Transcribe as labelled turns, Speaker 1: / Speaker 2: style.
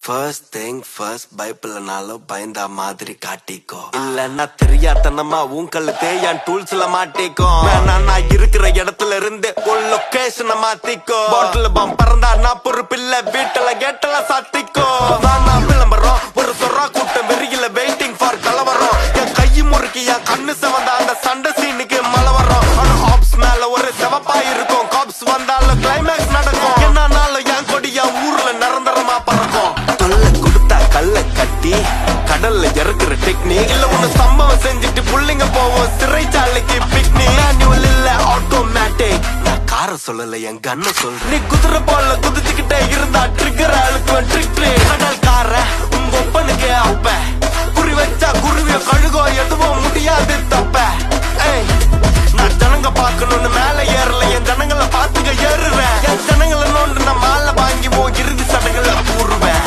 Speaker 1: first thing first பயப்படனாலும் பயந்தா மாதிரி காட்டிக்கோ இல்லன்னா தெரியாதனமா உங்கள்ல தேயான் டூல்ஸ்ல மாட்டிக்கோ வேணா நான் இருக்கிற இடத்துல இருந்து ஒரு லொகேஷனை மாத்திக்கோ பாட்டில் பம் பறந்தா நான் பொறுப்பில்ல வீட்டுல கேட்டல சாத்திக்கோ நான் நான் விளம்பரம் ஒரு சொரா கூட்டம் வெறியில வெயிட்டிங் ஃபார் கலவரம் என் கை முறுக்கி என் கண்ணு செவந்த அந்த சண்டை சீனுக்கு மழை வரும் ஆனா ஆப்ஸ் மேல ஒரு செவப்பா இருக்கும் காப்ஸ் வந்தாலும் கிளைமேக்ஸ் நடக்கும் என்னன்னாலும் என் கொடி என் ஊர்ல நிரந்தரமா பறக்கும் தொல்லை கொடுத்தா கல்ல கட்டி கடல்ல இறக்குற டெக்னிக் இல்ல ஒண்ணு சம்பவம் செஞ்சுட்டு புள்ளைங்க போவோம் சிறைச்சாலைக்கு பிக்னிக் மேனுவல் இல்ல ஆட்டோமேட்டிக் நான் கார சொல்லல என் கண்ண சொல்றேன் நீ குதிரை போல குதிச்சுக்கிட்டே இருந்தா ட்ரிக்கர் அழுக்குவன் ட்ரிக் ட்ரிக் கடல் கார உங்க ஒப்பனுக்கு அப்ப குறி வச்சா குருவிய கழுகோ எதுவும் முடியாது தப்ப ஏய் நான் ஜனங்க பார்க்கணும்னு மேல ஏறல என் ஜனங்களை பார்த்துக்க ஏறுறேன் என் ஜனங்களை நோண்டு நான் மாலை வாங்கி போ இறுதி சடங்குல கூறுவேன்